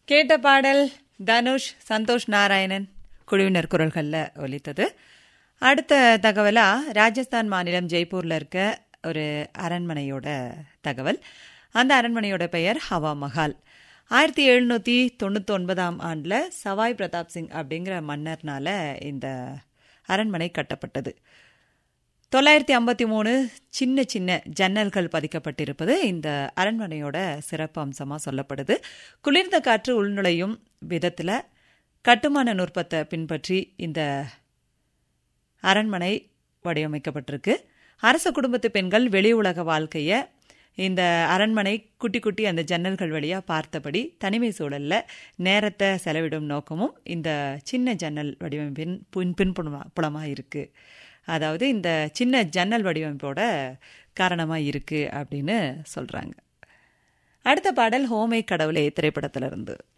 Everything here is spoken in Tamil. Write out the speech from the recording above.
கேட்ட பாடல் தனுஷ் சந்தோஷ் நாராயணன் குழுவினர் குரல்களில் ஒலித்தது அடுத்த தகவலா ராஜஸ்தான் மாநிலம் ஜெய்ப்பூர்ல இருக்க ஒரு அரண்மனையோட தகவல் அந்த அரண்மனையோட பெயர் ஹவா மஹால் ஆயிரத்தி எழுநூற்றி தொண்ணூற்றி ஒன்பதாம் ஆண்டில் சவாய் பிரதாப் சிங் அப்படிங்கிற மன்னர்னால இந்த அரண்மனை கட்டப்பட்டது தொள்ளாயிரத்தி ஐம்பத்தி மூணு சின்ன சின்ன ஜன்னல்கள் பதிக்கப்பட்டிருப்பது இந்த அரண்மனையோட சிறப்பு அம்சமாக சொல்லப்படுது குளிர்ந்த காற்று உள்நுழையும் விதத்தில் கட்டுமான நுட்பத்தை பின்பற்றி இந்த அரண்மனை வடிவமைக்கப்பட்டிருக்கு அரச குடும்பத்து பெண்கள் வெளி உலக வாழ்க்கையை இந்த அரண்மனை குட்டி குட்டி அந்த ஜன்னல்கள் வழியாக பார்த்தபடி தனிமை சூழலில் நேரத்தை செலவிடும் நோக்கமும் இந்த சின்ன ஜன்னல் வடிவமைப்பின் பின் பின்புலமா புலமாக இருக்குது அதாவது இந்த சின்ன ஜன்னல் வடிவமைப்போட காரணமாக இருக்குது அப்படின்னு சொல்கிறாங்க அடுத்த பாடல் ஹோமை கடவுளே திரைப்படத்திலிருந்து